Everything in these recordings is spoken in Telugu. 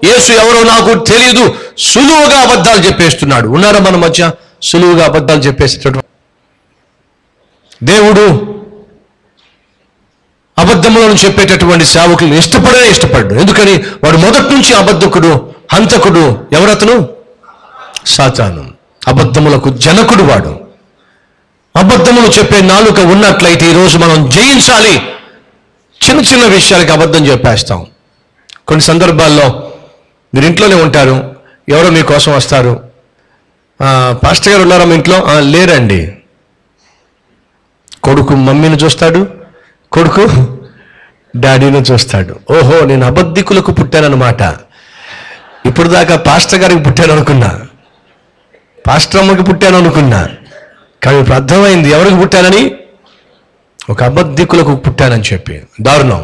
యేసు ఎవరో నాకు తెలియదు సులువుగా అబద్ధాలు చెప్పేస్తున్నాడు ఉన్నారా మన మధ్య సులువుగా అబద్ధాలు చెప్పేసేటటువంటి దేవుడు అబద్ధములను చెప్పేటటువంటి సేవకులను ఇష్టపడే ఇష్టపడ్డు ఎందుకని వాడు మొదటి నుంచి అబద్ధకుడు హంతకుడు ఎవరతను సాతాను అబద్ధములకు జనకుడు వాడు అబద్ధములు చెప్పే నాలుక ఉన్నట్లయితే ఈరోజు మనం జయించాలి చిన్న చిన్న విషయాలకి అబద్ధం చెప్పేస్తాం కొన్ని సందర్భాల్లో మీరు ఇంట్లోనే ఉంటారు ఎవరో మీకోసం వస్తారు "ఆ, పాస్టర్ గారు ఉన్నారా మీ ఇంట్లో "ఆ, లేరండి కొడుకు మమ్మీని చూస్తాడు కొడుకు డాడీని చూస్తాడు ఓహో నేను అబద్ధికులకు పుట్టానన్నమాట ఇప్పుడు దాకా పాస్టర్ గారికి పుట్టాను అనుకున్నా పాస్టర్ అమ్మకి పుట్టాను అనుకున్నా కానీ ఇప్పుడు అర్థమైంది ఎవరికి పుట్టానని ఒక అబద్ధికులకు పుట్టానని చెప్పి దారుణం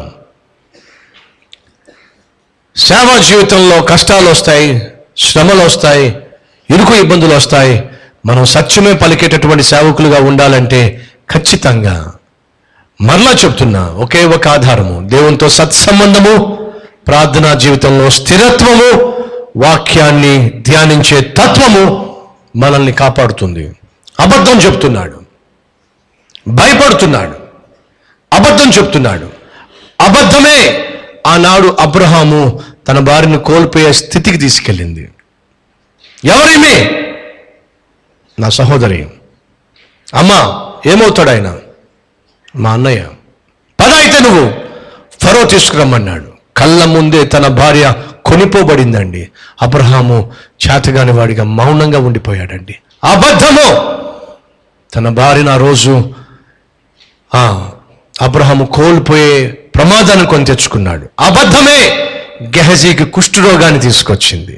సేవా జీవితంలో కష్టాలు వస్తాయి శ్రమలు వస్తాయి ఇరుకు ఇబ్బందులు వస్తాయి మనం సత్యమే పలికేటటువంటి సేవకులుగా ఉండాలంటే ఖచ్చితంగా మరలా చెప్తున్నా ఒకే ఒక ఆధారము దేవునితో సత్సంబంధము ప్రార్థనా జీవితంలో స్థిరత్వము వాక్యాన్ని ధ్యానించే తత్వము మనల్ని కాపాడుతుంది అబద్ధం చెప్తున్నాడు భయపడుతున్నాడు అబద్ధం చెప్తున్నాడు అబద్ధమే ఆనాడు అబ్రహాము తన భార్యను కోల్పోయే స్థితికి తీసుకెళ్ళింది ఎవరిమే నా సహోదరి అమ్మా ఏమవుతాడు ఆయన మా అన్నయ్య పద అయితే నువ్వు ఫరో తీసుకురమ్మన్నాడు కళ్ళ ముందే తన భార్య కొనిపోబడిందండి అబ్రహాము చేతగాని వాడిగా మౌనంగా ఉండిపోయాడండి అబద్ధము తన భార్యను ఆ రోజు ఆ, అబ్రహాము కోల్పోయే ప్రమాదాన్ని కొని తెచ్చుకున్నాడు అబద్ధమే గెహజీకి కుష్ఠరోగాన్ని తీసుకొచ్చింది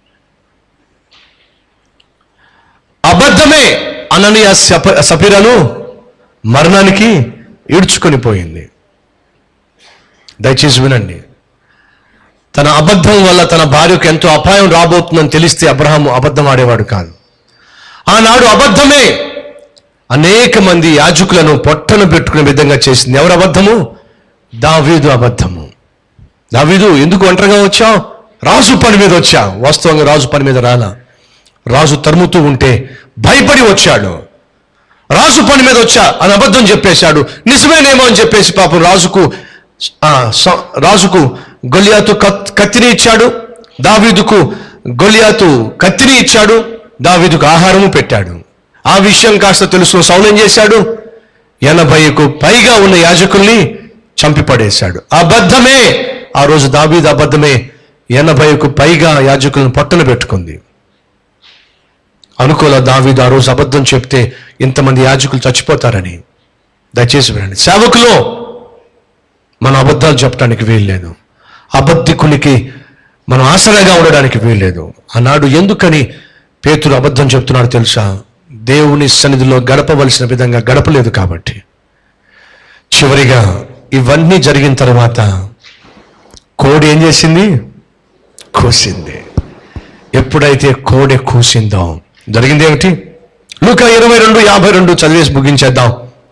అబద్ధమే అననీయ సప సపిరను మరణానికి ఈడ్చుకొని పోయింది దయచేసి వినండి తన అబద్ధం వల్ల తన భార్యకు ఎంతో అపాయం రాబోతుందని తెలిస్తే అబ్రహాము అబద్ధం ఆడేవాడు కాదు ఆనాడు అబద్ధమే అనేక మంది యాజకులను పొట్టను పెట్టుకునే విధంగా చేసింది ఎవరు అబద్ధము దావీదు అబద్ధము దావీదు ఎందుకు ఒంటరిగా వచ్చావు రాజు పని మీద వచ్చా వాస్తవంగా రాజు పని మీద రాలా రాజు తరుముతూ ఉంటే భయపడి వచ్చాడు రాజు పని మీద వచ్చా అని అబద్ధం చెప్పేశాడు నిజమేనేమో అని చెప్పేసి పాపం రాజుకు ఆ, స- రాజుకు గొలియాతు కత్- కత్తిని ఇచ్చాడు దావీదుకు గొలియాతు కత్తిని ఇచ్చాడు దావీదుకు ఆహారము పెట్టాడు ఆ విషయం కాస్త తెలుసు సౌలు ఏం చేశాడు ఎనభైకు పైగా ఉన్న యాజకుల్ని చంపి పడేశాడు అబద్ధమే ఆ రోజు దావీదు అబద్ధమే ఎనభైకు పైగా యాజకులను పట్టున పెట్టుకుంది అనుకోల దావీదు ఆ రోజు అబద్ధం చెప్తే ఇంతమంది యాజకులు చచ్చిపోతారని దయచేసి వినండి సేవకులు మనం అబద్ధాలు చెప్పడానికి వీల్లేదు అబద్ధికునికి మనం ఆసరాగా ఉండడానికి వీల్లేదు ఆనాడు ఎందుకని పేతురు అబద్ధం చెప్తున్నాడు తెలుసా దేవుని సన్నిధిలో గడపవలసిన విధంగా గడపలేదు కాబట్టి చివరిగా ఇవన్నీ జరిగిన తర్వాత కోడి ఏం చేసింది కూసింది ఎప్పుడైతే కోడె కూసిందో జరిగింది ఏమిటి లూకా ఇరవై రెండు యాభై రెండు చదివేసి ముగించేద్దాం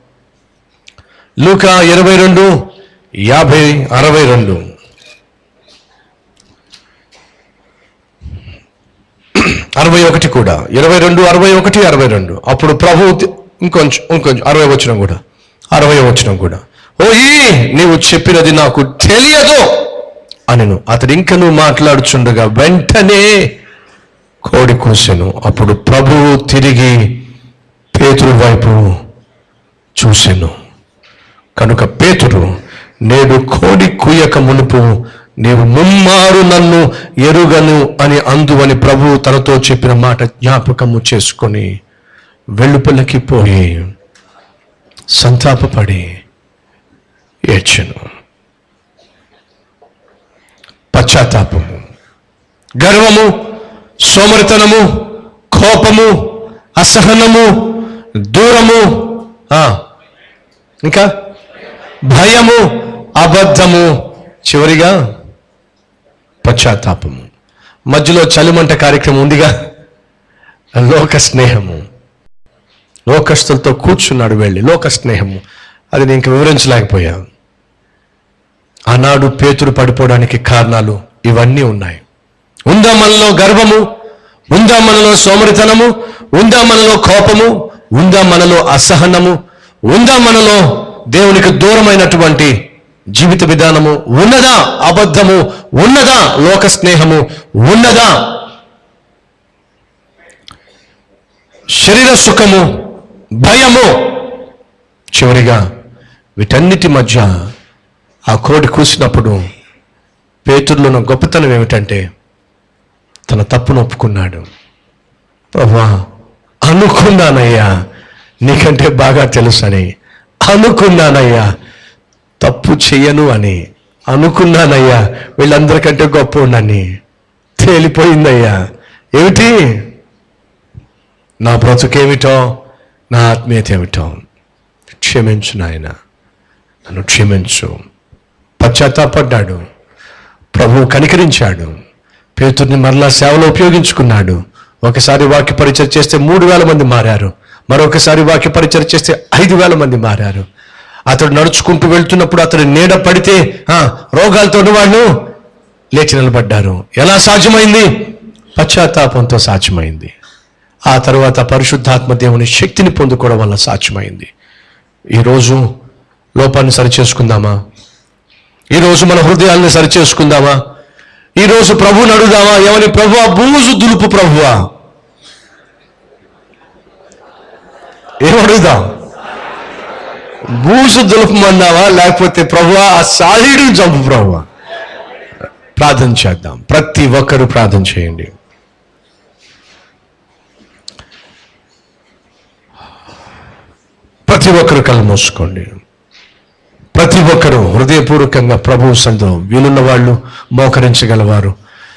లూకా ఇరవై రెండు యాభై అరవై రెండు అరవై ఒకటి కూడా ఇరవై రెండు అరవై ఒకటి అరవై రెండు అప్పుడు ప్రభు ఇంకొంచెం ఇంకొంచెం అరవై వచ్చిన కూడా అరవై వచ్చిన కూడా ఓ ఈ నీవు చెప్పినది నాకు తెలియదు అనను అతడు ఇంకను మాట్లాడుచుండగా వెంటనే కోడి కూసెను అప్పుడు ప్రభువు తిరిగి పేతురు వైపు చూసెను కనుక పేతురు నేడు కోడి కూయక మునుపు నీవు ముమ్మారు నన్ను ఎరుగను అని అందువని ప్రభువు తనతో చెప్పిన మాట జ్ఞాపకము చేసుకొని వెలుపలకి పోయి సంతాపపడి ఏడ్చెను పశ్చాత్తాపము గర్వము సోమరితనము కోపము అసహనము దూరము ఆ, ఇంకా భయము అబద్ధము చివరిగా పశ్చాత్తాపము మధ్యలో చలిమంట కార్యక్రమం ఉందిగా లోక స్నేహము లోకస్తులతో కూర్చున్నాడు వెళ్ళి లోక స్నేహము అది నేను ఇంక వివరించలేకపోయా ఆనాడు పేతురు పడిపోవడానికి కారణాలు ఇవన్నీ ఉన్నాయి ఉందా మనలో గర్వము ఉందా మనలో సోమరితనము ఉందా మనలో కోపము ఉందా మనలో అసహనము ఉందా మనలో దేవునికి దూరమైనటువంటి జీవిత విధానము ఉన్నదా అబద్ధము ఉన్నదా లోక స్నేహము ఉన్నదా శరీర సుఖము భయము చివరిగా వీటన్నిటి మధ్య ఆ కోడి కూసినప్పుడు పేతుర్లోని గొప్పతనం ఏమిటంటే తన తప్పును ఒప్పుకున్నాడు ప్రభా అనుకున్నానయ్యా నీకంటే బాగా తెలుసని అనుకున్నానయ్యా తప్పు చెయ్యను అని అనుకున్నానయ్యా వీళ్ళందరికంటే గొప్ప ఉండని తేలిపోయిందయ్యా ఏమిటి నా బ్రతుకేమిటో నా ఆత్మీయత ఏమిటో క్షమించు నాయన నన్ను క్షమించు పశ్చాత్తాపడ్డాడు ప్రభువు కనికరించాడు పేతుర్ని మరలా సేవలో ఉపయోగించుకున్నాడు ఒకసారి వాక్య పరిచయం చేస్తే మూడు వేల మంది మారారు మరొకసారి వాక్య పరిచయం చేస్తే ఐదు వేల మంది మారారు అతడు నడుచుకుంటూ వెళ్తున్నప్పుడు అతడు నీడ పడితే ఆ, రోగాలతో వాళ్ళు లేచి నిలబడ్డారు ఎలా సాధ్యమైంది పశ్చాత్తాపంతో సాధ్యమైంది ఆ తర్వాత పరిశుద్ధాత్మ దేవుని శక్తిని పొందుకోవడం వల్ల సాధ్యమైంది ఈరోజు లోపాన్ని సరిచేసుకుందామా ఈరోజు మన హృదయాల్ని సరిచేసుకుందామా ఈరోజు ప్రభువుని అడుగుదామా ఏమని ప్రభువా బూజు దులుపు ప్రభువా ఏమడుగుదాం బూజు దులుపమన్నావా లేకపోతే ప్రభువా ఆ సాలీడు చంపు ప్రభువా ప్రార్థన చేద్దాం ప్రతి ఒక్కరూ ప్రార్థన చేయండి ప్రతి ఒక్కరు కళ్ళు మూసుకోండి ప్రతి ఒక్కరూ హృదయపూర్వకంగా ప్రభువు సందో వీలున్న వాళ్ళు మోకరించగలవారు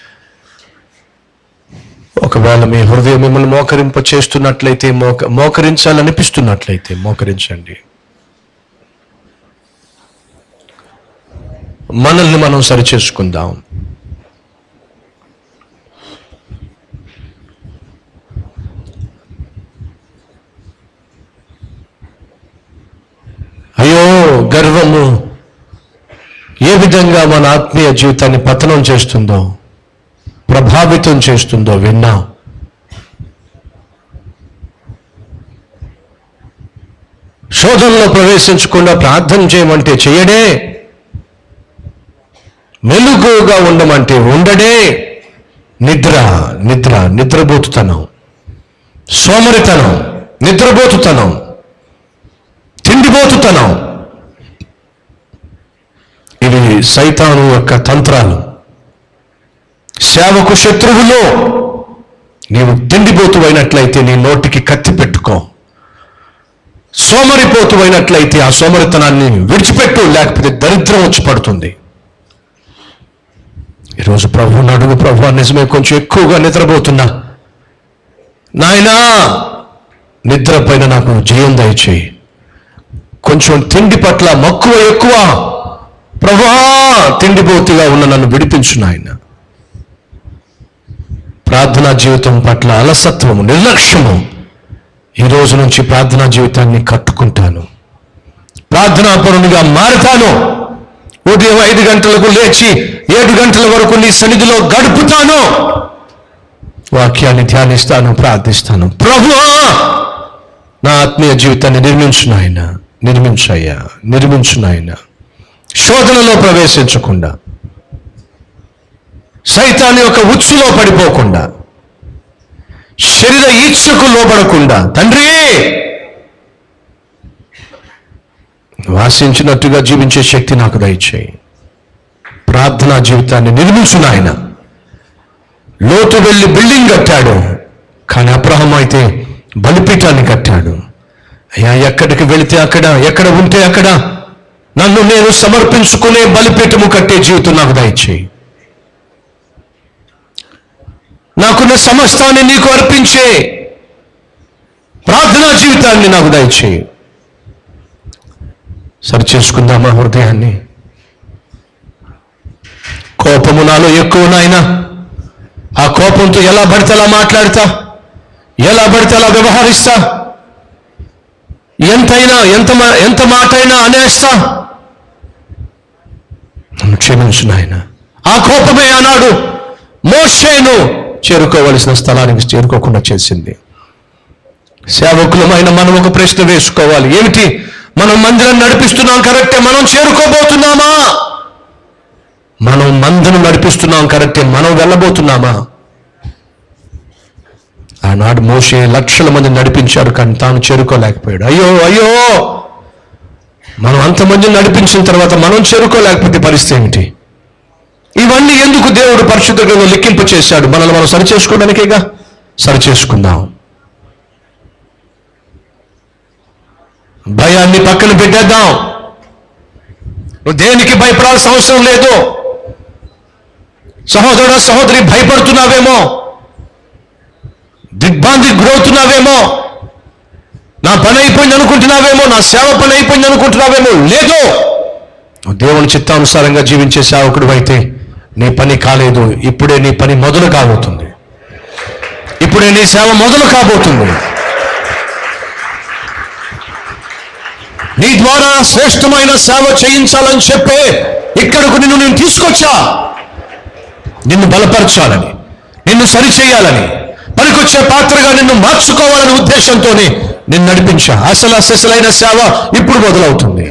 ఒకవేళ మీ హృదయం మిమ్మల్ని మోకరింప చేస్తున్నట్లయితే మోక మోకరించాలనిపిస్తున్నట్లయితే మోకరించండి మనల్ని మనం సరిచేసుకుందాం అయ్యో గర్వము ఏ విధంగా మన ఆత్మీయ జీవితాన్ని పతనం చేస్తుందో ప్రభావితం చేస్తుందో విన్నాం శోధనలో ప్రవేశించకుండా ప్రార్థన చేయమంటే చేయడే మెలుగుగా ఉండమంటే ఉండడే నిద్ర నిద్ర నిద్రపోతుతనం సోమరితనం నిద్రపోతుతనం తిండిపోతుతనం ఇవి సైతాను యొక్క తంత్రాలు సేవకు శత్రువులో నీవు తిండిపోతు అయినట్లయితే నీ నోటికి కత్తి పెట్టుకో సోమరిపోతు అయినట్లయితే ఆ సోమరితనాన్ని విడిచిపెట్టు లేకపోతే దరిద్రం వచ్చి పడుతుంది ఈరోజు ప్రభు అడుగు ప్రభు నిజమే కొంచెం ఎక్కువగా నిద్రపోతున్నా నాయనా నిద్ర పైన నాకు జయం దయచేయి కొంచెం తిండి పట్ల మక్కువ ఎక్కువ ప్రభా తిండిపోతుగా ఉన్న నన్ను విడిపించు నాయన ప్రార్థనా జీవితం పట్ల అలసత్వము నిర్లక్ష్యము ఈ రోజు నుంచి ప్రార్థనా జీవితాన్ని కట్టుకుంటాను ప్రార్థనా పరునిగా మారుతాను ఉదయం ఐదు గంటలకు లేచి ఏడు గంటల వరకు నీ సన్నిధిలో గడుపుతాను వాక్యాన్ని ధ్యానిస్తాను ప్రార్థిస్తాను ప్రభువా నా ఆత్మీయ జీవితాన్ని నిర్మించు నాయన నిర్మించయ్యా నిర్మించు నాయన శోధనలో ప్రవేశించకుండా సైతాన్ని యొక్క ఉచ్చులో పడిపోకుండా శరీర ఈచ్ఛకు లోపడకుండా తండ్రి వాసించినట్టుగా జీవించే శక్తి నాకు దయచేయి ప్రార్థనా జీవితాన్ని నిర్మించు నాయన లోతు వెళ్ళి బిల్డింగ్ కట్టాడు కానీ అబ్రహం అయితే బలిపీఠాన్ని కట్టాడు అయ్యా ఎక్కడికి వెళితే అక్కడ ఎక్కడ ఉంటే అక్కడ నన్ను నేను సమర్పించుకునే బలిపీఠము కట్టే జీవితం నాకు దయచేయి నాకున్న సమస్తాన్ని నీకు అర్పించే ప్రార్థనా జీవితాన్ని నాకు దయచేయి సరి చేసుకుందామా హృదయాన్ని కోపము నాలో ఎక్కువ నాయనా ఆ కోపంతో ఎలా పడితే అలా మాట్లాడతా ఎలా పడితే అలా వ్యవహరిస్తా ఎంతైనా ఎంత మా- ఎంత మాట అయినా అనేస్తా నన్ను క్షమించు నాయన ఆ కోపమే ఆనాడు మోషేను చేరుకోవలసిన స్థలానికి చేరుకోకుండా చేసింది సేవకులమైన మనం ఒక ప్రశ్న వేసుకోవాలి ఏమిటి మనం మందిరం నడిపిస్తున్నాం కరెక్టే మనం చేరుకోబోతున్నామా మనం మందిరం నడిపిస్తున్నాం కరెక్టే మనం వెళ్ళబోతున్నామా ఆనాడు మోషే లక్షల మంది నడిపించాడు కానీ తాను చేరుకోలేకపోయాడు అయ్యో అయ్యో మనం అంతమందిని నడిపించిన తర్వాత మనం చేరుకోలేకపోతే పరిస్థితి ఏమిటి ఇవన్నీ ఎందుకు దేవుడు పరిశుద్ధ గ్రంథం లెక్కింపు చేశాడు మనల్ని మనం సరి చేసుకోవడానికేగా సరి చేసుకుందాం భయాన్ని పక్కన పెట్టేద్దాం నువ్వు దేనికి భయపడాల్సిన అవసరం లేదు సహోదరుడు సహోదరి భయపడుతున్నావేమో దిగ్భ్రాంతికి గురవుతున్నావేమో నా పని అయిపోయింది అనుకుంటున్నావేమో నా సేవ పని అయిపోయింది అనుకుంటున్నావేమో లేదు నువ్వు దేవుని చిత్తానుసారంగా జీవించే సేవకుడు అయితే నీ పని కాలేదు ఇప్పుడే నీ పని మొదలు కాబోతుంది ఇప్పుడే నీ సేవ మొదలు కాబోతుంది నీ ద్వారా శ్రేష్టమైన సేవ చేయించాలని చెప్పే ఇక్కడకు నిన్ను నేను తీసుకొచ్చా నిన్ను బలపరచాలని నిన్ను సరిచేయాలని పనికొచ్చే పాత్రగా నిన్ను మార్చుకోవాలనే ఉద్దేశంతోనే నిన్ను నడిపించా అసలు అసలైన సేవ ఇప్పుడు మొదలవుతుంది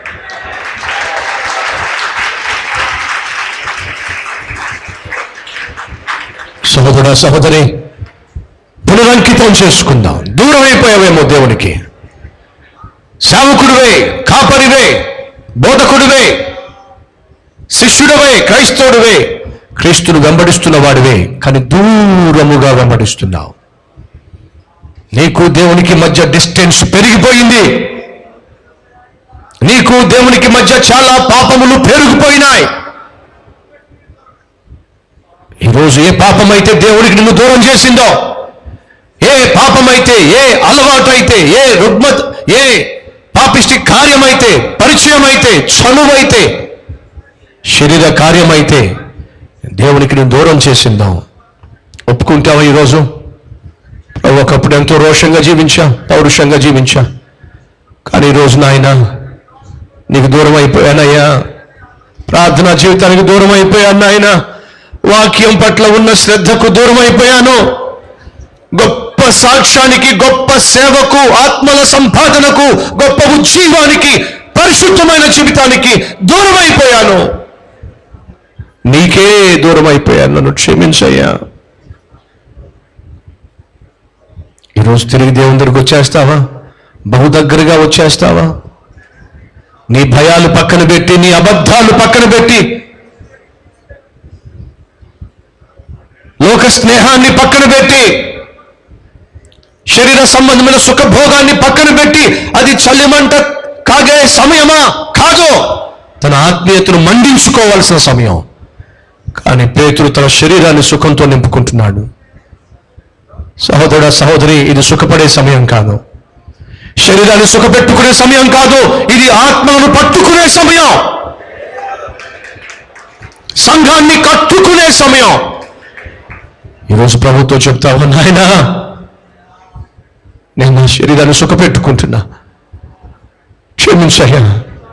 సహోదర సహోదరి పునరంకితం చేసుకుందాం దూరం అయిపోయావేమో దేవునికి సేవకుడివే కాపరివే బోధకుడివే శిష్యుడవే క్రైస్తవుడివే క్రీస్తును వెంబడిస్తున్న వాడివే కానీ దూరముగా వెంబడిస్తున్నావు నీకు దేవునికి మధ్య డిస్టెన్స్ పెరిగిపోయింది నీకు దేవునికి మధ్య చాలా పాపములు పెరిగిపోయినాయి ఈరోజు ఏ పాపమైతే దేవుడికి నిన్ను దూరం చేసిందో ఏ పాపమైతే ఏ అలవాటు అయితే ఏ రుగ్మత ఏ పాపిష్టి కార్యమైతే పరిచయం అయితే చనువైతే శరీర కార్యమైతే దేవునికి నేను దూరం చేసిందాం ఒప్పుకుంటావా ఈరోజు ప్రభు ఒకప్పుడు ఎంతో రోషంగా జీవించా పౌరుషంగా జీవించా కానీ ఈరోజు నాయన నీకు దూరం అయిపోయానయ్యా ప్రార్థనా జీవితానికి దూరం అయిపోయాను నాయన వాక్యం పట్ల ఉన్న శ్రద్ధకు దూరం అయిపోయాను గొప్ప సాక్ష్యానికి గొప్ప సేవకు ఆత్మల సంపాదనకు గొప్ప ఉజ్జీవానికి పరిశుద్ధమైన జీవితానికి దూరం అయిపోయాను నీకే దూరం అయిపోయాను నన్ను క్షమించయ్యా ఈరోజు తిరిగి దేవుని దగ్గరికి వచ్చేస్తావా బహు దగ్గరగా వచ్చేస్తావా నీ భయాలు పక్కన పెట్టి నీ అబద్ధాలు పక్కన పెట్టి లోక స్నేహాన్ని పక్కన పెట్టి శరీర సంబంధమైన సుఖభోగాన్ని పక్కన పెట్టి అది చలిమంట కాగే సమయమా కాదు తన ఆత్మీయతను మండించుకోవాల్సిన సమయం కానీ పేతురు తన శరీరాన్ని సుఖంతో నింపుకుంటున్నాడు సహోదరుడ సహోదరి ఇది సుఖపడే సమయం కాదు శరీరాన్ని సుఖపెట్టుకునే సమయం కాదు ఇది ఆత్మలను పట్టుకునే సమయం సంఘాన్ని కట్టుకునే సమయం ఈరోజు ప్రభుత్వం చెప్తావు నాయనా నేను నా శరీరాన్ని సుఖపెట్టుకుంటున్నా క్షమించయ్యా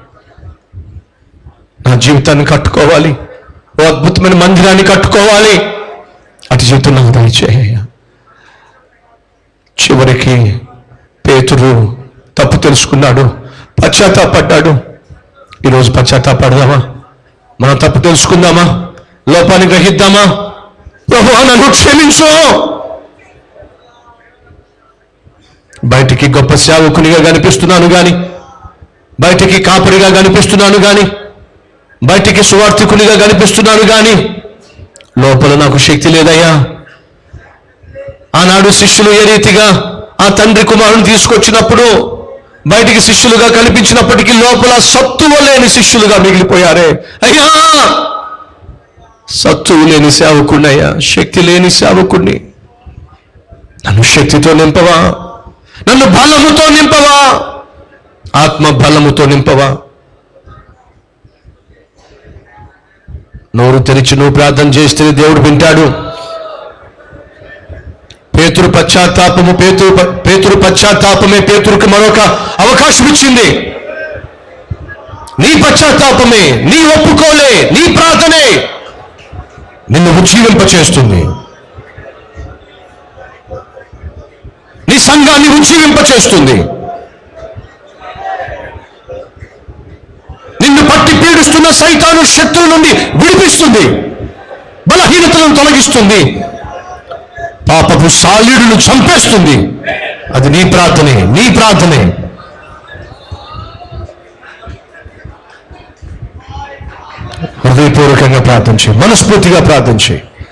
నా జీవితాన్ని కట్టుకోవాలి ఓ అద్భుతమైన మందిరాన్ని కట్టుకోవాలి అటు జీవితం నాకు దయచేయ్యా చివరికి పేతురు తప్పు తెలుసుకున్నాడు పశ్చాత్తాపడ్డాడు ఈరోజు పశ్చాత్తాపడదామా మనం తప్పు తెలుసుకుందామా లోపాన్ని గ్రహిద్దామా ప్రభు నన్ను క్షమించు బయటికి గొప్ప సేవకునిగా కనిపిస్తున్నాను గాని బయటికి కాపరిగా కనిపిస్తున్నాను గాని బయటికి సువార్థికునిగా కనిపిస్తున్నాను గాని లోపల నాకు శక్తి లేదయ్యా ఆనాడు శిష్యులు ఏ రీతిగా ఆ తండ్రి కుమారుని తీసుకొచ్చినప్పుడు బయటికి శిష్యులుగా కనిపించినప్పటికీ లోపల సత్తువ లేని శిష్యులుగా మిగిలిపోయారే అయ్యా సత్తువు లేని సేవకుడిని అయ్యా శక్తి లేని సేవకుడిని నన్ను శక్తితో నింపవా నన్ను బలముతో నింపవా ఆత్మ బలముతో నింపవా నోరు తెరిచి నువ్వు ప్రార్థన చేస్తే దేవుడు వింటాడు పేతురు పశ్చాత్తాపము పేతురు ప- పేతురు పశ్చాత్తాపమే పేతురుకి మరొక అవకాశం ఇచ్చింది నీ పశ్చాత్తాపమే నీ ఒప్పుకోలే నీ ప్రార్థనే నిన్ను ఉజ్జీవింపచేస్తుంది నీ సంఘాన్ని ఉజ్జీవింపచేస్తుంది నిన్ను పట్టి పీడిస్తున్న సైతాను శక్తుల నుండి విడిపిస్తుంది బలహీనతలను తొలగిస్తుంది పాపపు సాలీడును చంపేస్తుంది అది నీ ప్రార్థనే నీ ప్రార్థనే హృదయపూర్వకంగా ప్రార్థించి మనస్ఫూర్తిగా ప్రార్థించి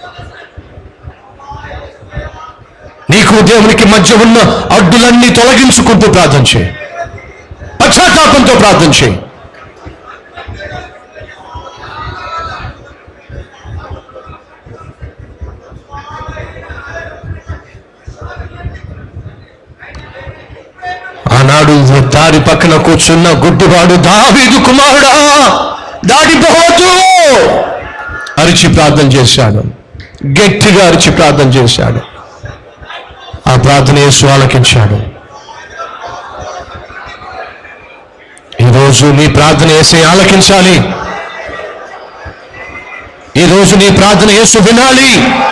నీకు దేవునికి మధ్య ఉన్న అడ్డులన్నీ తొలగించుకుంటూ ప్రార్థించి పశ్చాత్తాపంతో ప్రార్థించి ఆనాడు దారి పక్కన కూర్చున్న గుడ్డివాడు దావీదు కుమారుడా దాడిపోవద్దు అరిచి ప్రార్థన చేశాడు గట్టిగా అరిచి ప్రార్థన చేశాడు ఆ ప్రార్థన యేసు ఆలకించాడు ఈరోజు నీ ప్రార్థన వేసే ఆలకించాలి ఈరోజు నీ ప్రార్థన యేసు వినాలి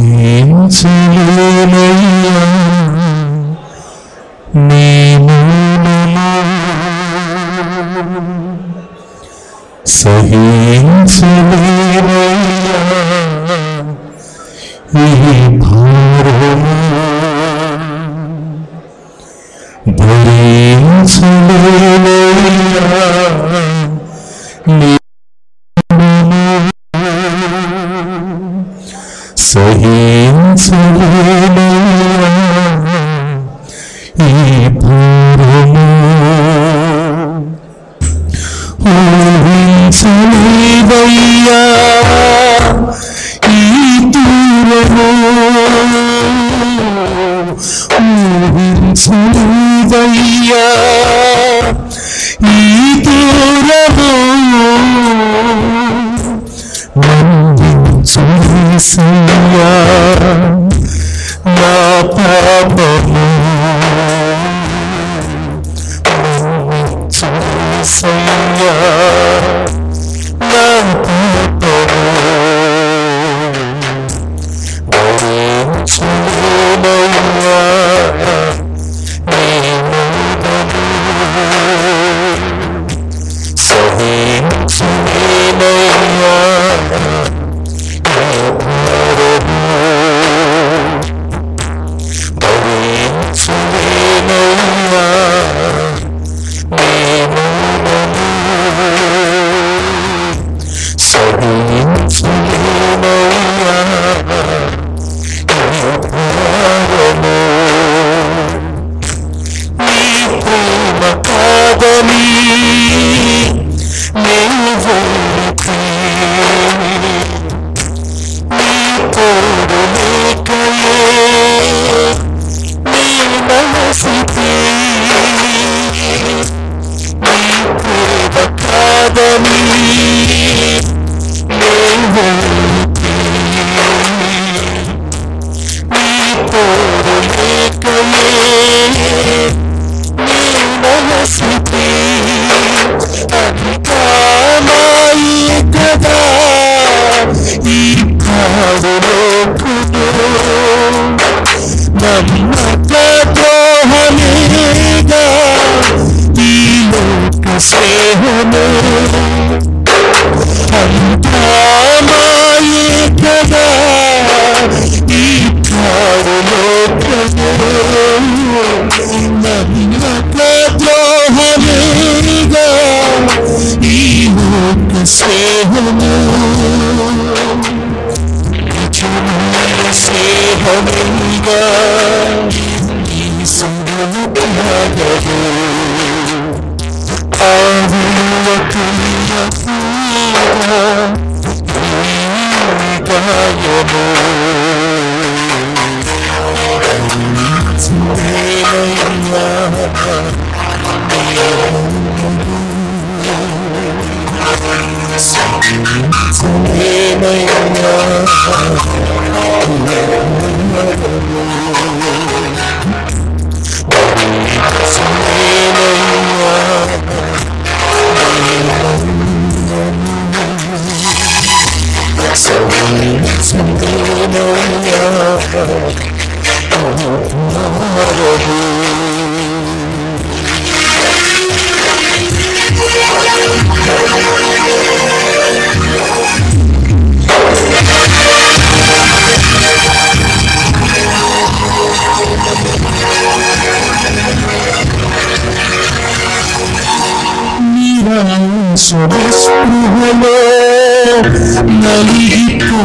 ఊహించలేవయ్యా ఈ దూరము ఊహించలేవయ్యా ఈ దూరము మందించుసయ్యా నా పాపము మందించుసయ్యా నా పాపము భరించులేనయ్యా కాదని నీవు తోడు లేకయే నీ మనసితే నీ ప్రేమ కాదని నీవు నీ తోడు లేకయే నీ మనసితే అధికామాయి కదా ఈ కారులోకుడు నమ్మక ద్రోహమేగా ఈ లోక స్నేహము అంతామాయే కదా ఈ కారులోకుడు నమ్మక ద్రోహమేగా ఈ లోక స్నేహము స్నేహముగా ఈ సంగము త్యాగము ఆవిడ గాయము స్పృహలో నలిగిపోతుంది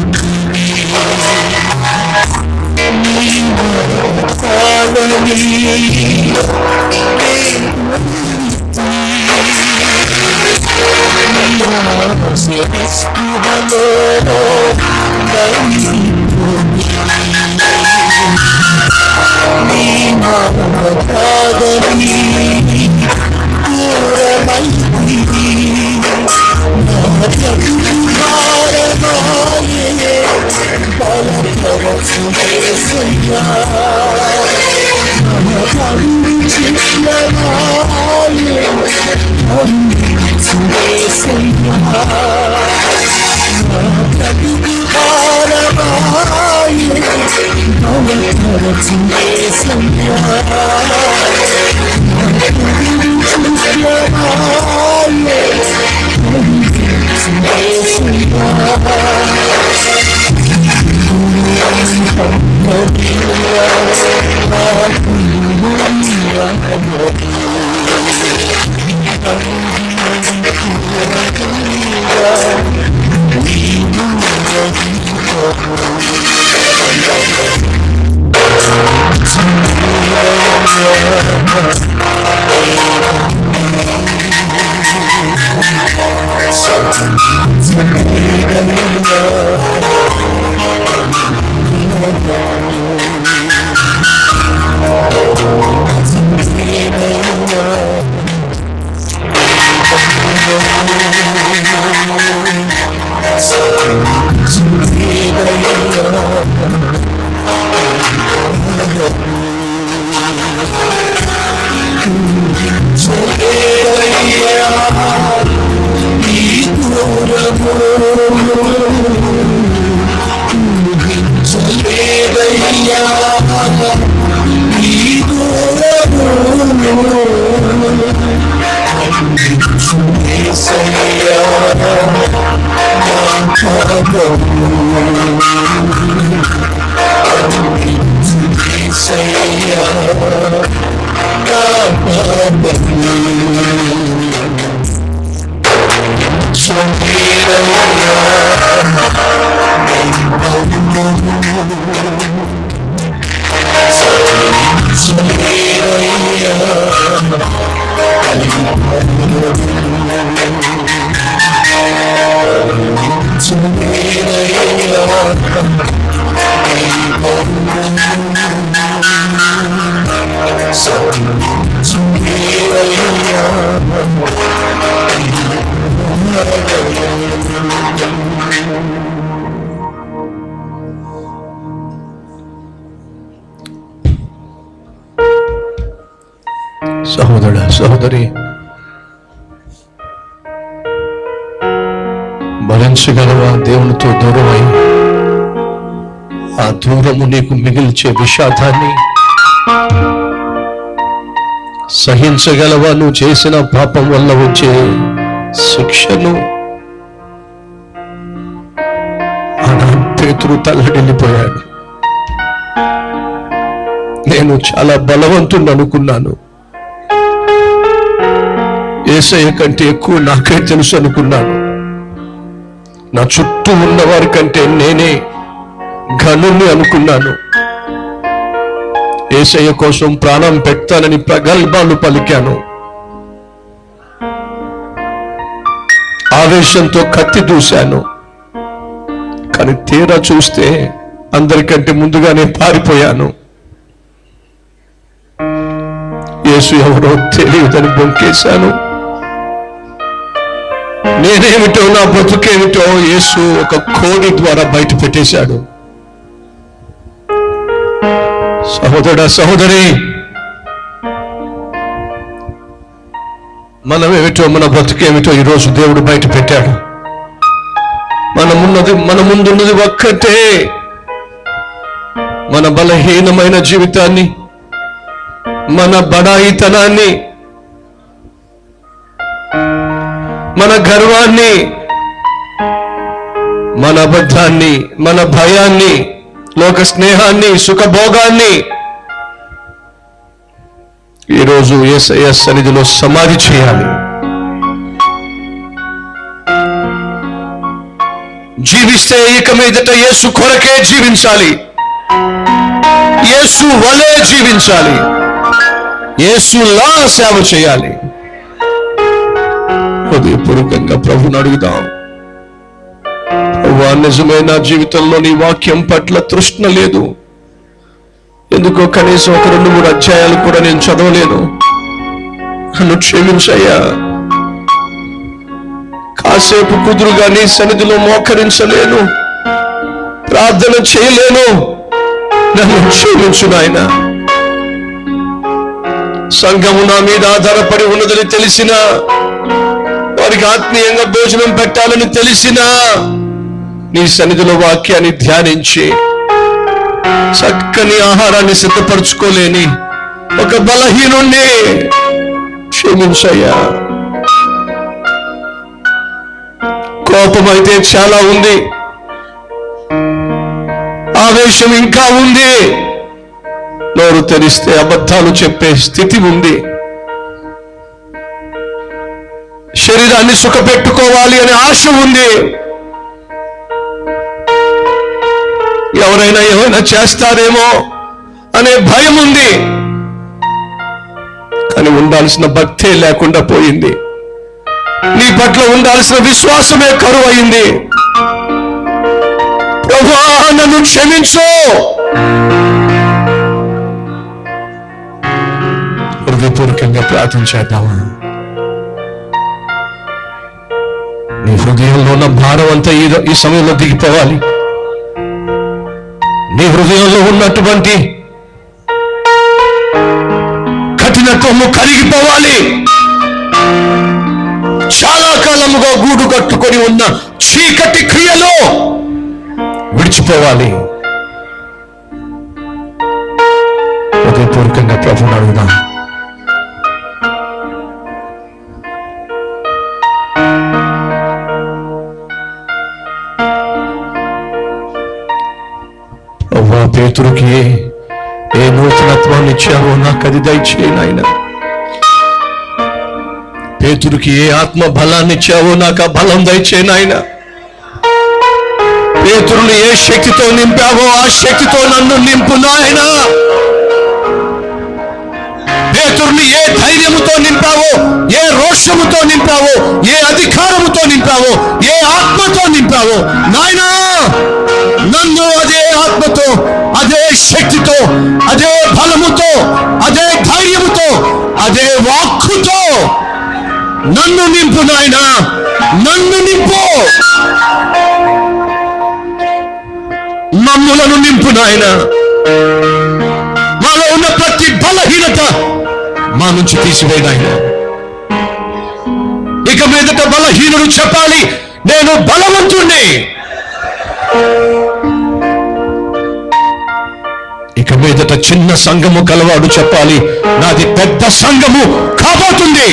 సహోదరుడు సహోదరి భరించగలవా దేవునితో దూరమై ఆ దూరము నీకు మిగిల్చే విషాదాన్ని సహించగలవా నువ్వు చేసిన పాపం వల్ల వచ్చే శిక్షను ఆనాడు పేతురు తల్లడిల్లిపోయాడు నేను చాలా బలవంతుని అనుకున్నాను ఏసయ్య కంటే ఎక్కువ నాకే తెలుసు అనుకున్నాను నా చుట్టూ ఉన్న వారి కంటే నేనే ఘనుని అనుకున్నాను ఏసయ్య కోసం ప్రాణం పెడతానని ప్రగల్భాలు పలికాను ఆవేశంతో కత్తి దూశాను కానీ తీరా చూస్తే అందరికంటే ముందుగానే పారిపోయాను యేసు ఎవరో తెలియదని బొంకేశాను నేనేమిటో నా బ్రతుకేమిటో యేసు ఒక కోడి ద్వారా బయట పెట్టేశాడు సహోదరుడా సహోదరి మనమేమిటో మన బ్రతుకేమిటో ఈరోజు దేవుడు బయట పెట్టాడు మనమున్నది మన ముందున్నది ఒక్కటే మన బలహీనమైన జీవితాన్ని మన బడాయితనాన్ని మన గర్వాన్ని మన అబద్ధాన్ని మన భయాన్ని లోక స్నేహాన్ని సుఖభోగాన్ని ఈరోజు ఏసయ్య సన్నిధిలో సమాధి చేయాలి జీవిస్తే ఇక మీదట యేసు కొరకే జీవించాలి యేసు వలే జీవించాలి యేసులా సేవ చేయాలి హృదయపూర్వకంగా ప్రభుని అడుగుదాం ప్రభువా నిజమే నా జీవితంలో నీ వాక్యం పట్ల తృష్ణ లేదు ఎందుకో కనీసం ఒక రెండు మూడు అధ్యాయాలు కూడా నేను చదవలేను నన్ను క్షమించయ్యా కాసేపు కుదురుగా నీ సన్నిధిలో మోకరించలేను ప్రార్థన చేయలేను నన్ను క్షమించు నాయన సంఘము నా మీద ఆధారపడి ఉన్నదని తెలిసిన వారికి ఆత్మీయంగా భోజనం పెట్టాలని తెలిసినా నీ సన్నిధిలో వాక్యాన్ని ధ్యానించి చక్కని ఆహారాన్ని సిద్ధపరచుకోలేని ఒక బలహీనుణ్ణి క్షమించయ్యా కోపం అయితే చాలా ఉంది ఆవేశం ఇంకా ఉంది నోరు తెరిస్తే అబద్ధాలు చెప్పే స్థితి ఉంది శరీరాన్ని సుఖపెట్టుకోవాలి అనే ఆశ ఉంది ఎవరైనా ఏమైనా చేస్తారేమో అనే భయం ఉంది కానీ ఉండాల్సిన భక్తే లేకుండా పోయింది నీ పట్ల ఉండాల్సిన విశ్వాసమే కరువు అయింది ప్రభా నన్ను క్షమించు హృదయపూర్వకంగా ప్రార్థన చేద్దామా నీ హృదయంలో ఉన్న భారం అంతా ఈ ఈ సమయంలో దిగిపోవాలి నీ హృదయంలో ఉన్నటువంటి కఠినత్వము కరిగిపోవాలి చాలా కాలముగా గూడు కట్టుకొని ఉన్న చీకటి క్రియలో విడిచిపోవాలి హృదయపూర్వకంగా ప్రభుని అడుగుదాం అవ్వా పేతురుకి ఏ- ఏ నూతనత్వాన్ని ఇచ్చావో నాకు అది దయచేయి నాయన పేతురుకి ఏ ఆత్మ బలాన్ని ఇచ్చావో నాకు ఆ బలం దయచేయి నాయన పేతురుని ఏ శక్తితో నింపావో ఆ శక్తితో నన్ను నింపు నాయన పేతురుని ఏ ధైర్యముతో నింపావో ఏ రోషముతో నింపావో ఏ అధికారముతో నింపావో ఏ ఆత్మతో నింపావో నాయనా నన్ను అదే ఆత్మతో అదే శక్తితో అదే బలముతో అదే ధైర్యముతో అదే వాక్కుతో నన్ను నింపు నాయనా నన్ను నింపు మమ్ములను నింపు నాయన మాలో ఉన్న ప్రతి బలహీనత మా నుంచి తీసివేయి నాయన ఇక మీదట బలహీనుడు చెప్పాలి నేను బలవంతుణ్ణి ఇక మీదట చిన్న సంఘము కలవాడు చెప్పాలి నాది పెద్ద సంఘము కాబోతుంది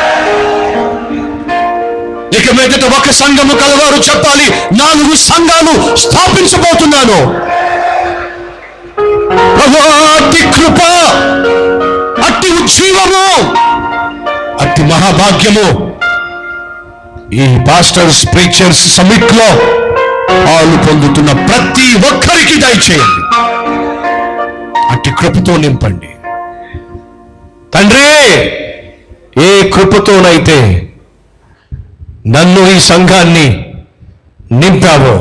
ఇక మీదట ఒక సంఘము కలవారు చెప్పాలి నాలుగు సంఘాలు స్థాపించబోతున్నాను ప్రభు అట్టి కృప అట్టి ఉజ్జీవము అట్టి మహాభాగ్యము ఈ పాస్టర్స్ ప్రీచర్స్ సమిట్ లో పాలు పొందుతున్న ప్రతి ఒక్కరికి దయచేయండి అట్టి కృపతో నింపండి తండ్రి ఏ కృపతోనైతే నన్ను ఈ సంఘాన్ని నింపావో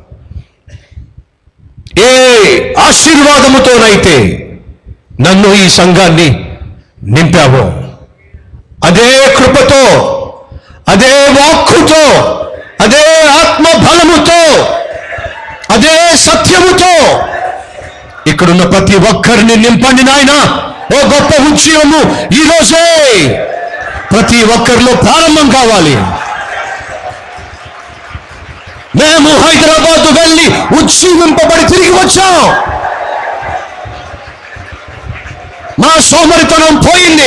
ఏ ఆశీర్వాదముతోనైతే నన్ను ఈ సంఘాన్ని నింపావో అదే కృపతో అదే వాక్కుతో అదే ఆత్మ బలముతో అదే సత్యముతో ఇక్కడున్న ప్రతి ఒక్కరిని నింపండి నాయన ఓ గొప్ప ఉద్యమము ఈ రోజే ప్రతి ఒక్కరిలో ప్రారంభం కావాలి మేము హైదరాబాద్ వెళ్ళి ఉజ్జీవింపబడి తిరిగి వచ్చాం మా సోమరితనం పోయింది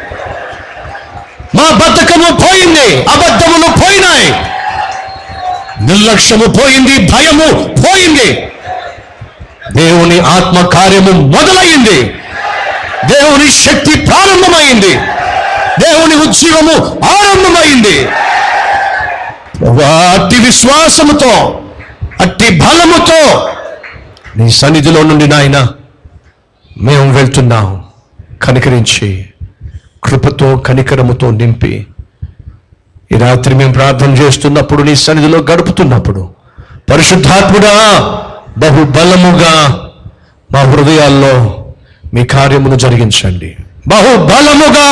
మా బద్ధకము పోయింది అబద్ధములు పోయినాయి నిర్లక్ష్యము పోయింది భయము పోయింది దేవుని ఆత్మ కార్యము మొదలైంది దేవుని శక్తి ప్రారంభమైంది దేవుని ఉద్యోగము ఆరంభమైంది ప్రభువా, అట్టి విశ్వాసముతో అట్టి బలముతో నీ సన్నిధిలో నుండి నాయన మేము వెళ్తున్నాం కనికరించి కృపతో కనికరముతో నింపి ఈ రాత్రి మేము ప్రార్థన చేస్తున్నప్పుడు నీ సన్నిధిలో గడుపుతున్నప్పుడు పరిశుద్ధాత్ముడా బహు బలముగా మా హృదయాల్లో మీ కార్యమును జరిగించండి బహు బలముగా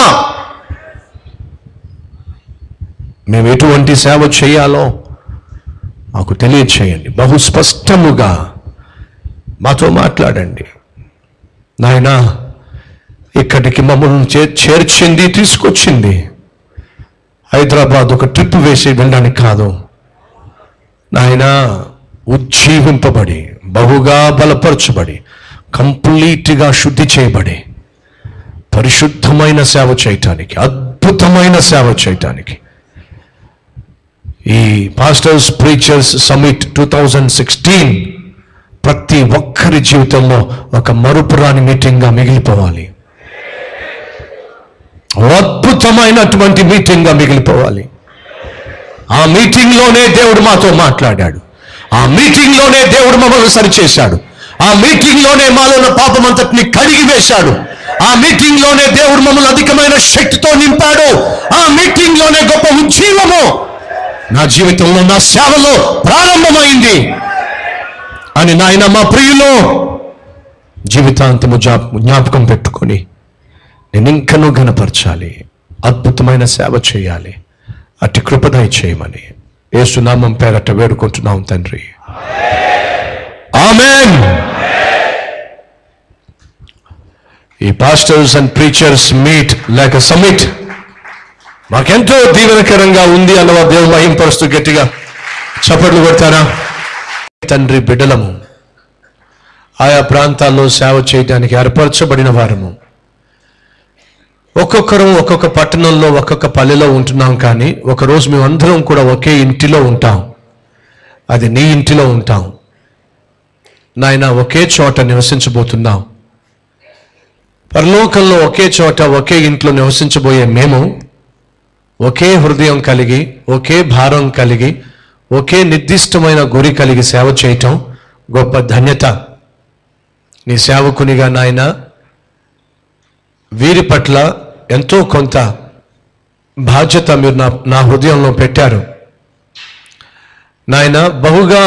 మేము ఎటువంటి సేవ చేయాలో మాకు తెలియచేయండి బహు స్పష్టముగా మాతో మాట్లాడండి నాయనా ఇక్కడికి మమ్మల్ని చే- చేర్చింది తీసుకొచ్చింది హైదరాబాద్ ఒక ట్రిప్ వేసి వెళ్ళడానికి కాదు నాయన ఉజ్జీవింపబడి బహుగా బలపరచబడి కంప్లీట్గా శుద్ధి చేయబడి పరిశుద్ధమైన సేవ చేయటానికి అద్భుతమైన సేవ చేయటానికి ఈ pastors preachers summit two thousand sixteen ప్రతి ఒక్కరి జీవితంలో ఒక మరుపురాని మీటింగ్గా మిగిలిపోవాలి అద్భుతమైనటువంటి మీటింగ్గా మిగిలిపోవాలి ఆ మీటింగ్ లోనే దేవుడు మాతో మాట్లాడాడు ఆ మీటింగ్ లోనే దేవుడు మమ్మల్ని సరిచేశాడు ఆ మీటింగ్ లోనే మాలో ఉన్న పాపం అంతటిని కడిగి వేశాడు ఆ మీటింగ్ లోనే దేవుడు మమ్మల్ని అధికమైన శక్తితో నింపాడు ఆ మీటింగ్ లోనే గొప్ప ఉజ్జీవము నా జీవితంలో నా సేవలో ప్రారంభమైంది అని నాయన మా ప్రియులు జీవితాంతము జా- జ్ఞాపకం పెట్టుకొని నేను ఇంకనూ ఘనపరచాలి అద్భుతమైన సేవ చేయాలి అట్టి కృపదయ చేయమని ఏసునామం పేరట వేడుకుంటున్నాం తండ్రి ఆమెన్ ఈ పాస్టర్స్ అండ్ ప్రీచర్స్ మీట్ లేక సమిట్ మాకెంతో దీవెనకరంగా ఉంది అన్న దేవుడు మహింపరుస్తూ గట్టిగా చప్పట్లు కొడతారా తండ్రి బిడ్డలము ఆయా ప్రాంతాల్లో సేవ చేయడానికి ఏర్పరచబడిన వారము ఒక్కొక్కరు ఒక్కొక్క పట్టణంలో ఒక్కొక్క పల్లెలో ఉంటున్నాం కానీ ఒకరోజు మేమందరం కూడా ఒకే ఇంటిలో ఉంటాం అది నీ ఇంటిలో ఉంటాం నాయన ఒకే చోట నివసించబోతున్నాం పరలోకంలో ఒకే చోట ఒకే ఇంట్లో నివసించబోయే మేము ఒకే హృదయం కలిగి ఒకే భారం కలిగి ఒకే నిర్దిష్టమైన గురి కలిగి సేవ చేయటం గొప్ప ధన్యత నీ సేవకునిగా నాయన వీరి పట్ల ఎంతో కొంత బాధ్యత మీరు నా నా హృదయంలో పెట్టారు నాయన బహుగా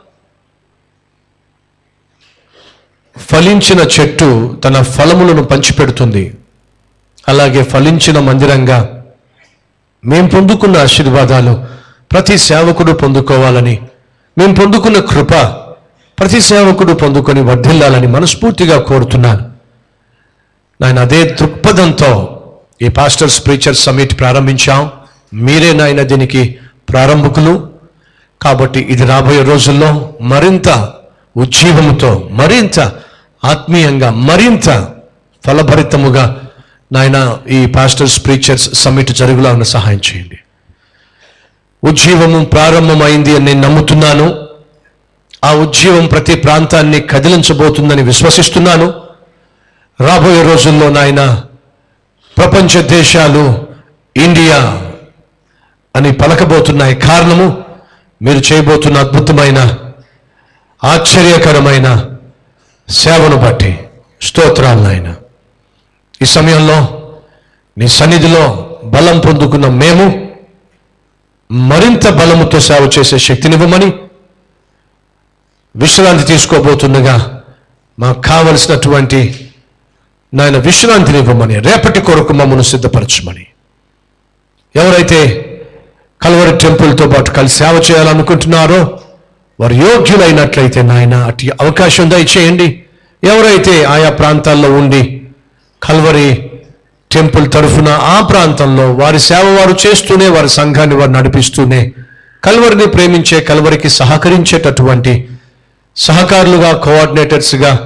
ఫలించిన చెట్టు తన ఫలములను పంచిపెడుతుంది అలాగే ఫలించిన మందిరంగా మేము పొందుకున్న ఆశీర్వాదాలు ప్రతి సేవకుడు పొందుకోవాలని మేము పొందుకున్న కృప ప్రతి సేవకుడు పొందుకొని వర్ధిల్లాలని మనస్ఫూర్తిగా కోరుతున్నాను నాయన అదే దృక్పథంతో ఈ పాస్టర్స్ ప్రీచర్ సమిట్ ప్రారంభించాం మీరే నాయన దీనికి ప్రారంభకులు కాబట్టి ఇది రాబోయే రోజుల్లో మరింత ఉజ్జీవముతో మరింత ఆత్మీయంగా మరింత ఫలభరితముగా నాయన ఈ పాస్టర్స్ ప్రీచర్స్ సమిట్ జరుగులాగా సహాయం చేయండి ఉజ్జీవము ప్రారంభమైంది అని నేను నమ్ముతున్నాను ఆ ఉజ్జీవం ప్రతి ప్రాంతాన్ని కదిలించబోతుందని విశ్వసిస్తున్నాను రాబోయే రోజుల్లో నాయన ప్రపంచ దేశాలు ఇండియా అని పలకబోతున్నాయి కారణము మీరు చేయబోతున్న అద్భుతమైన ఆశ్చర్యకరమైన సేవను బట్టి స్తోత్రాలు నాయన ఈ సమయంలో నీ సన్నిధిలో బలం పొందుకున్న మేము మరింత బలముతో సేవ చేసే శక్తినివ్వమని విశ్రాంతి తీసుకోబోతుండగా మాకు కావలసినటువంటి నాయన విశ్రాంతిని ఇవ్వమని రేపటి కొరకు మమ్మల్ని సిద్ధపరచమని ఎవరైతే కల్వరి టెంపుల్తో పాటు కలిసి సేవ చేయాలనుకుంటున్నారో వారు యోగ్యులైనట్లయితే నాయన అటు అవకాశం దయచేయండి ఎవరైతే ఆయా ప్రాంతాల్లో ఉండి కల్వరి టెంపుల్ తరఫున ఆ ప్రాంతంలో వారి సేవ వారు చేస్తూనే వారి సంఘాన్ని వారు నడిపిస్తూనే కల్వరిని ప్రేమించే కల్వరికి సహకరించేటటువంటి సహకారులుగా కోఆర్డినేటర్స్గా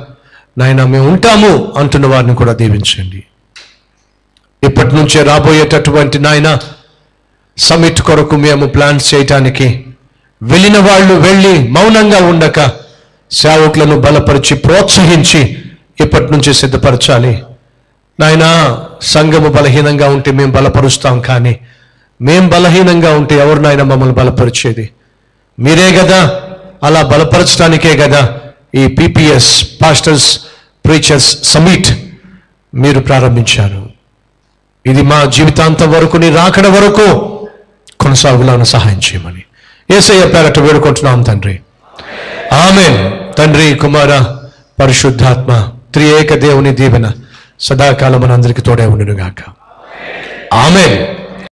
నాయన మేము ఉంటాము అంటున్న వారిని కూడా దీవించండి ఇప్పటి నుంచే రాబోయేటటువంటి నాయన సమిట్ కొరకు మేము ప్లాన్స్ చేయటానికి వెళ్ళిన వాళ్ళు వెళ్ళి మౌనంగా ఉండక సేవకులను బలపరిచి ప్రోత్సహించి ఇప్పటి నుంచే సిద్ధపరచాలి నాయన సంఘము బలహీనంగా ఉంటే మేము బలపరుస్తాం కానీ మేం బలహీనంగా ఉంటే ఎవరు నాయన మమ్మల్ని బలపరిచేది మీరే కదా అలా బలపరచడానికే కదా ఈ పిపిఎస్ పాస్టర్స్ ప్రీచర్స్ సమిట్ మీరు ప్రారంభించారు ఇది మా జీవితాంతం వరకు నీ రాకడ వరకు కొనసాగులాను సహాయం చేయమని ఏసయ్య పేరట వేడుకుంటున్నాం తండ్రి ఆమెన్ తండ్రి కుమార పరిశుద్ధాత్మ త్రియేక దేవుని దీవెన సదాకాలం మనందరికీ తోడే ఉండునుగాక ఆమెన్